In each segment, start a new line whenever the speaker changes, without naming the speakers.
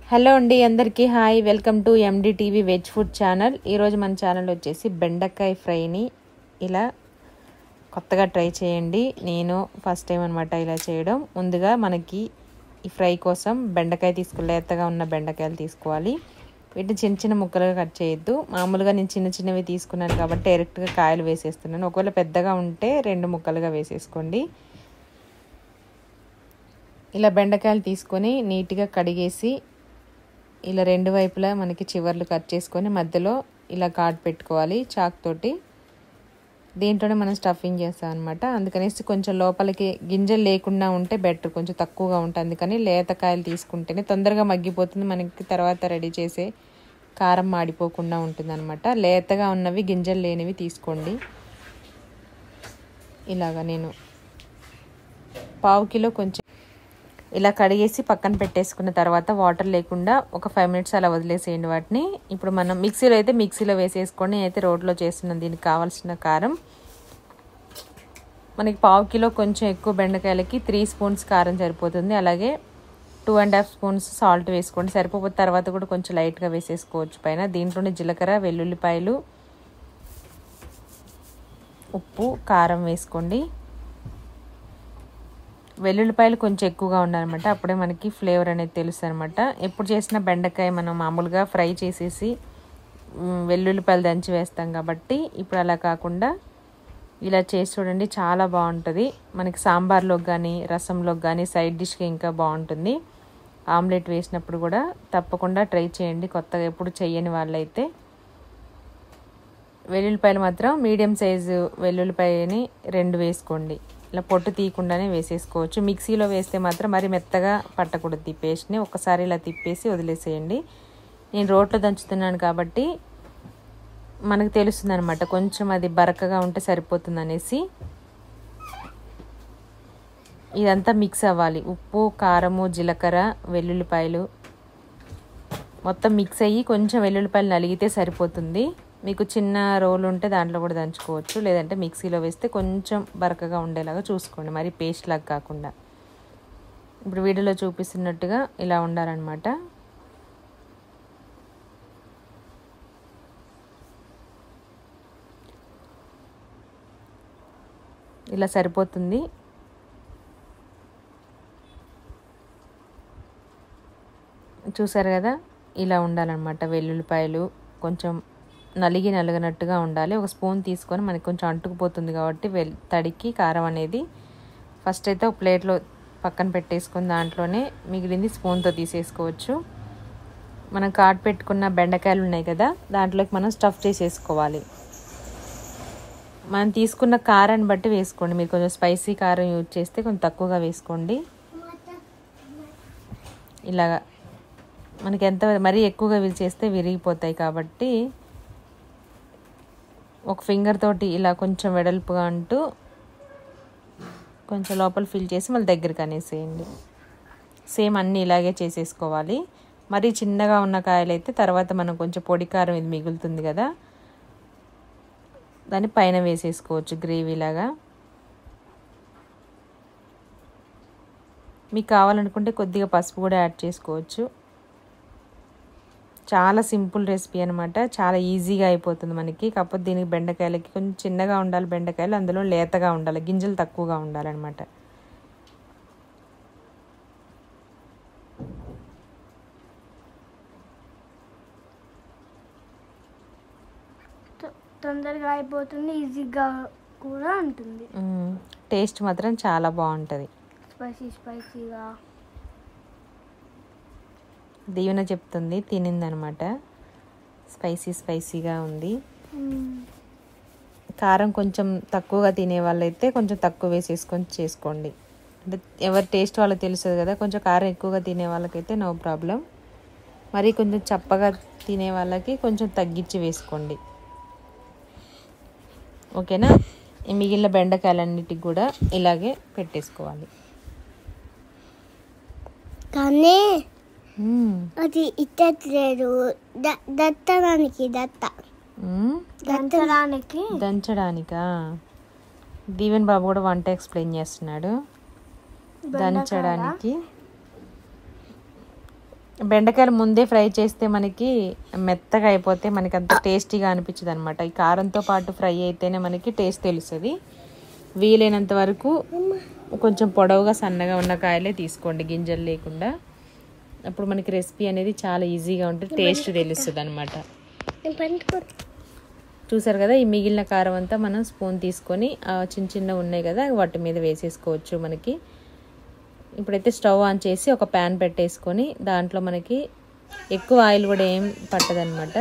Hello అండి అందరికీ hi welcome to M D TV veg food channel ఈరోజు మన ఛానల్ వచ్చేసి బెండకాయ ఫ్రైని ఇలా కొత్తగా ట్రై చేయండి నేను ఫస్ట్ టైం అనమాట ఇలా చేయడం ముందుగా మనకి ఈ ఫ్రై కోసం బెండకాయ తీసుకు లేతగా ఉన్న బెండకాయలు తీసుకోవాలి వీటిని చిన్న చిన్న ముక్కలుగా కట్ చేయొద్దు మామూలుగా నేను చిన్న చిన్నవి తీసుకున్నాను కాబట్టి డైరెక్ట్గా కాయలు వేసేస్తున్నాను ఒకవేళ పెద్దగా ఉంటే రెండు ముక్కలుగా వేసేసుకోండి ఇలా బెండకాయలు తీసుకొని నీట్గా కడిగేసి ఇలా రెండు వైపులా మనకి చివర్లు కట్ చేసుకొని మధ్యలో ఇలా ఘాట్ పెట్టుకోవాలి చాక్ తోటి దీంట్లోనే మనం స్టఫింగ్ చేస్తాం అనమాట అందుకనేసి కొంచెం లోపలికి గింజలు లేకుండా ఉంటే బెటర్ కొంచెం తక్కువగా ఉంటుంది అందుకని లేతకాయలు తీసుకుంటేనే తొందరగా మగ్గిపోతుంది మనకి తర్వాత రెడీ చేసే కారం మాడిపోకుండా ఉంటుంది అనమాట లేతగా ఉన్నవి గింజలు లేనివి తీసుకోండి ఇలాగా నేను పావు కిలో కొంచెం ఇలా కడిగేసి పక్కన పెట్టేసుకున్న తర్వాత వాటర్ లేకుండా ఒక ఫైవ్ మినిట్స్ అలా వదిలేసేయండి వాటిని ఇప్పుడు మనం మిక్సీలో అయితే మిక్సీలో వేసేసుకోండి నేనైతే రోడ్లో చేస్తున్నాను దీనికి కావాల్సిన కారం మనకి పావు కిలో కొంచెం ఎక్కువ బెండకాయలకి త్రీ స్పూన్స్ కారం సరిపోతుంది అలాగే two and half spoons salt వేసుకోండి సరిపోతే తర్వాత కూడా కొంచెం లైట్గా వేసేసుకోవచ్చు పైన దీంట్లోనే జీలకర్ర వెల్లుల్లిపాయలు ఉప్పు కారం వేసుకోండి వెల్లుల్లిపాయలు కొంచెం ఎక్కువగా ఉండాలన్నమాట అప్పుడే మనకి ఫ్లేవర్ అనేది తెలుస్తుంది అనమాట ఎప్పుడు చేసిన బెండకాయ మనం మామూలుగా ఫ్రై చేసేసి వెల్లుల్లిపాయలు దంచి వేస్తాం కాబట్టి ఇప్పుడు అలా కాకుండా ఇలా చేసి చూడండి చాలా బాగుంటుంది మనకి సాంబార్లోకి కానీ రసంలోకి కానీ సైడ్ డిష్కి ఇంకా బాగుంటుంది ఆమ్లెట్ వేసినప్పుడు కూడా తప్పకుండా ట్రై చేయండి కొత్తగా ఎప్పుడు చెయ్యని వాళ్ళైతే వెల్లుల్లిపాయలు మాత్రం మీడియం సైజు వెల్లుల్లిపాయని రెండు వేసుకోండి ఇలా పొట్టు తీయకుండానే వేసేసుకోవచ్చు మిక్సీలో వేస్తే మాత్రం మరి మెత్తగా పట్టకూడదు ఈ పేస్ట్ని ఒకసారి ఇలా తిప్పేసి వదిలేసేయండి నేను రోట్లో దంచుతున్నాను కాబట్టి మనకు తెలుస్తుంది అనమాట కొంచెం అది బరకగా ఉంటే సరిపోతుంది అనేసి ఇదంతా మిక్స్ అవ్వాలి ఉప్పు కారము జీలకర్ర వెల్లుల్లిపాయలు మొత్తం మిక్స్ అయ్యి కొంచెం వెల్లుల్లిపాయలు నలిగితే సరిపోతుంది మీకు చిన్న రోల్ ఉంటే దాంట్లో కూడా దంచుకోవచ్చు లేదంటే మిక్సీలో వేస్తే కొంచెం బరకగా ఉండేలాగా చూసుకోండి మరి పేస్ట్ లాగా కాకుండా ఇప్పుడు వీడియోలో చూపిస్తున్నట్టుగా ఇలా ఉండాలన్నమాట ఇలా సరిపోతుంది చూసారు కదా ఇలా ఉండాలన్నమాట వెల్లుల్లిపాయలు కొంచెం నలిగి నలగనట్టుగా ఉండాలి ఒక స్పూన్ తీసుకొని మనకి కొంచెం అంటుకుపోతుంది కాబట్టి వెల్ తడికి కారం అనేది ఫస్ట్ అయితే ఒక ప్లేట్లో పక్కన పెట్టేసుకుని దాంట్లోనే మిగిలింది స్పూన్తో తీసేసుకోవచ్చు మనం కాట్ పెట్టుకున్న బెండకాయలు ఉన్నాయి కదా దాంట్లోకి మనం స్టఫ్ చేసేసుకోవాలి మనం తీసుకున్న కారాన్ని బట్టి వేసుకోండి మీరు కొంచెం స్పైసీ కారం యూజ్ చేస్తే కొంచెం తక్కువగా వేసుకోండి ఇలాగా మనకి ఎంత మరీ ఎక్కువగా విల్ చేస్తే విరిగిపోతాయి కాబట్టి ఒక ఫింగర్ తోటి ఇలా కొంచెం వెడల్పుగా అంటూ కొంచెం లోపల ఫిల్ చేసి మళ్ళీ దగ్గరికి అనేసేయండి సేమ్ అన్నీ ఇలాగే చేసేసుకోవాలి మరీ చిన్నగా ఉన్న కాయలు అయితే తర్వాత మనం కొంచెం పొడి కారం ఇది మిగులుతుంది కదా దాన్ని పైన వేసేసుకోవచ్చు గ్రేవీలాగా మీకు కావాలనుకుంటే కొద్దిగా పసుపు కూడా యాడ్ చేసుకోవచ్చు చాలా సింపుల్ రెసిపీ అనమాట చాలా ఈజీగా అయిపోతుంది మనకి కాకపోతే దీనికి బెండకాయలకి కొంచెం చిన్నగా ఉండాలి బెండకాయలు అందులో లేతగా ఉండాలి గింజలు తక్కువగా ఉండాలన్నమాట
తొందరగా అయిపోతుంది ఈజీగా కూడా ఉంటుంది
టేస్ట్ మాత్రం చాలా బాగుంటుంది
స్పైసీ స్పైసీగా
దీవెన చెప్తుంది తినిందనమాట స్పైసీ స్పైసీగా ఉంది కారం కొంచెం తక్కువగా తినే వాళ్ళైతే కొంచెం తక్కువ వేసేసుకొని చేసుకోండి అంటే ఎవరి టేస్ట్ వాళ్ళకి తెలుస్తుంది కదా కొంచెం కారం ఎక్కువగా తినే వాళ్ళకైతే నో ప్రాబ్లం మరి కొంచెం చప్పగా తినే వాళ్ళకి కొంచెం తగ్గించి వేసుకోండి ఓకేనా ఈ మిగిలిన బెండకాయలన్నిటికి కూడా ఇలాగే పెట్టేసుకోవాలి
కానీ
మ్మ్.
అది ఇచ్చట్లేదు దత్తడానికి దత్త
మ్మ్.
దంచడానికి
దంచడానికా దీవెన్ బాబు కూడా వంట ఎక్స్ప్లెయిన్ చేస్తున్నాడు దంచడానికి బెండకాయలు ముందే ఫ్రై చేస్తే మనకి మెత్తగా అయిపోతే మనకి అంత టేస్టీగా అనిపించదు అనమాట ఈ కారంతో పాటు ఫ్రై అయితేనే మనకి టేస్ట్ తెలుస్తుంది వీలైనంత వరకు కొంచెం పొడవుగా సన్నగా ఉన్న కాయలే తీసుకోండి గింజలు లేకుండా అప్పుడు మనకి రెసిపీ అనేది చాలా ఈజీగా ఉంటుంది టేస్ట్ తెలుస్తుంది అనమాట
నేను పండుకో
చూసారు కదా ఈ మిగిలిన కారం అంతా మనం స్పూన్ తీసుకొని ఆ చిన్న చిన్న ఉన్నాయి కదా వాటి మీద వేసేసుకోవచ్చు మనకి ఇప్పుడైతే స్టవ్ ఆన్ చేసి ఒక ప్యాన్ పెట్టేసుకొని దాంట్లో మనకి ఎక్కువ ఆయిల్ కూడా ఏం పట్టదనమాట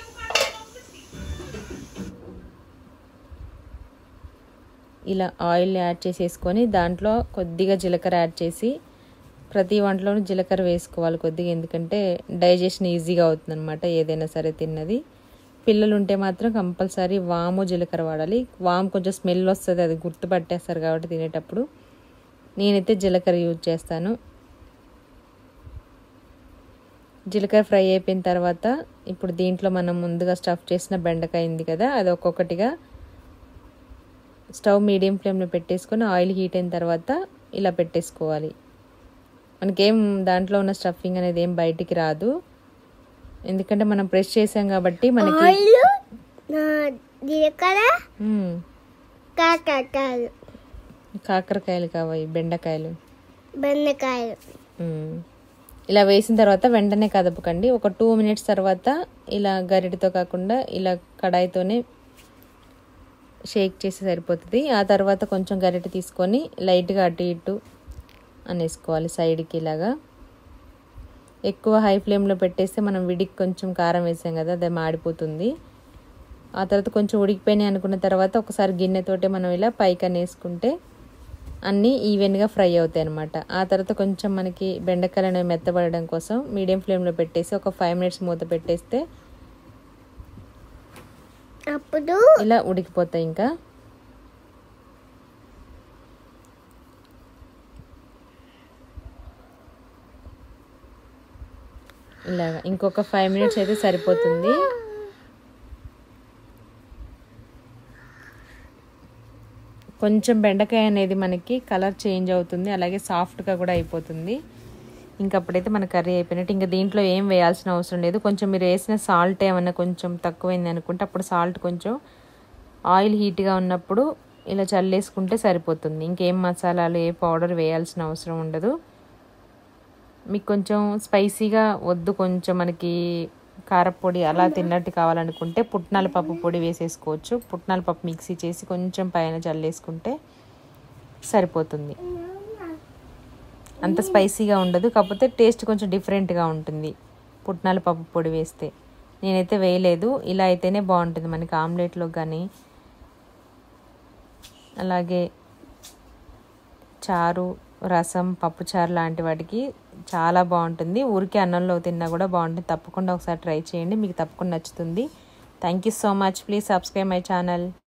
ఇలా ఆయిల్ యాడ్ చేసేసుకొని దాంట్లో కొద్దిగా జీలకర్ర యాడ్ చేసి ప్రతి వంటలోనూ జీలకర్ర వేసుకోవాలి కొద్దిగా ఎందుకంటే డైజెషన్ ఈజీగా అవుతుంది అనమాట ఏదైనా సరే తిన్నది పిల్లలు ఉంటే మాత్రం కంపల్సరీ వాము జీలకర్ర వాడాలి వాము కొంచెం స్మెల్ వస్తుంది అది గుర్తుపట్టేస్తారు కాబట్టి తినేటప్పుడు నేనైతే జీలకర్ర యూజ్ చేస్తాను జీలకర్ర ఫ్రై అయిపోయిన తర్వాత ఇప్పుడు దీంట్లో మనం ముందుగా స్టఫ్ చేసిన బెండకాయ ఉంది కదా అది ఒక్కొక్కటిగా స్టవ్ మీడియం ఫ్లేమ్లో పెట్టేసుకొని ఆయిల్ హీట్ అయిన తర్వాత ఇలా పెట్టేసుకోవాలి మనకేం దాంట్లో ఉన్న స్టఫింగ్ అనేది ఏం బయటికి రాదు ఎందుకంటే మనం ప్రెస్ చేసాం కాబట్టి మనకి
ఆయిల్ నా జీలకర్ర
మ్మ్.
కాకరకాయలు
కాకరకాయలు కావాలి బెండకాయలు
బెండకాయలు
మ్మ్. ఇలా వేసిన తర్వాత వెంటనే కదపకండి ఒక టూ మినిట్స్ తర్వాత ఇలా గరిటతో కాకుండా ఇలా కడాయితోనే షేక్ చేసి సరిపోతుంది ఆ తర్వాత కొంచెం గరిటె తీసుకొని లైట్గా అటు ఇటు అనేసుకోవాలి సైడ్కి ఇలాగా ఎక్కువ హై ఫ్లేమ్లో పెట్టేస్తే మనం విడికి కొంచెం కారం వేసాం కదా అది మాడిపోతుంది ఆ తర్వాత కొంచెం ఉడికిపోయినాయి అనుకున్న తర్వాత ఒకసారి గిన్నెతోటే మనం ఇలా పైకి అనేసుకుంటే అన్నీ ఈవెన్గా ఫ్రై అవుతాయి అనమాట ఆ తర్వాత కొంచెం మనకి బెండకాయలు అనేవి మెత్తబడడం కోసం మీడియం ఫ్లేమ్లో పెట్టేసి ఒక ఫైవ్ మినిట్స్ మూత పెట్టేస్తే
అప్పుడు
ఇలా ఉడికిపోతాయి ఇంకా ఇలాగా ఇంకొక ఫైవ్ మినిట్స్ అయితే సరిపోతుంది కొంచెం బెండకాయ అనేది మనకి కలర్ చేంజ్ అవుతుంది అలాగే సాఫ్ట్గా కూడా అయిపోతుంది ఇంకా అప్పుడైతే మన కర్రీ అయిపోయినట్టు ఇంకా దీంట్లో ఏం వేయాల్సిన అవసరం లేదు కొంచెం మీరు వేసిన సాల్ట్ ఏమన్నా కొంచెం తక్కువైంది అనుకుంటే అప్పుడు సాల్ట్ కొంచెం ఆయిల్ హీట్గా ఉన్నప్పుడు ఇలా చల్లేసుకుంటే సరిపోతుంది ఇంకేం మసాలాలు ఏ పౌడర్ వేయాల్సిన అవసరం ఉండదు మీకు కొంచెం స్పైసీగా వద్దు కొంచెం మనకి కారపొడి అలా తిన్నట్టు కావాలనుకుంటే పుట్నాల పప్పు పొడి వేసేసుకోవచ్చు పుట్నాల పప్పు మిక్సీ చేసి కొంచెం పైన చల్లేసుకుంటే సరిపోతుంది అంత స్పైసీగా ఉండదు కాకపోతే టేస్ట్ కొంచెం డిఫరెంట్గా ఉంటుంది పుట్నాల పప్పు పొడి వేస్తే నేనైతే వేయలేదు ఇలా అయితేనే బాగుంటుంది మనకి ఆమ్లెట్లో కానీ అలాగే చారు రసం పప్పుచారు లాంటి వాటికి చాలా బాగుంటుంది ఊరికే అన్నంలో తిన్నా కూడా బాగుంటుంది తప్పకుండా ఒకసారి ట్రై చేయండి మీకు తప్పకుండా నచ్చుతుంది thank you so much please subscribe my channel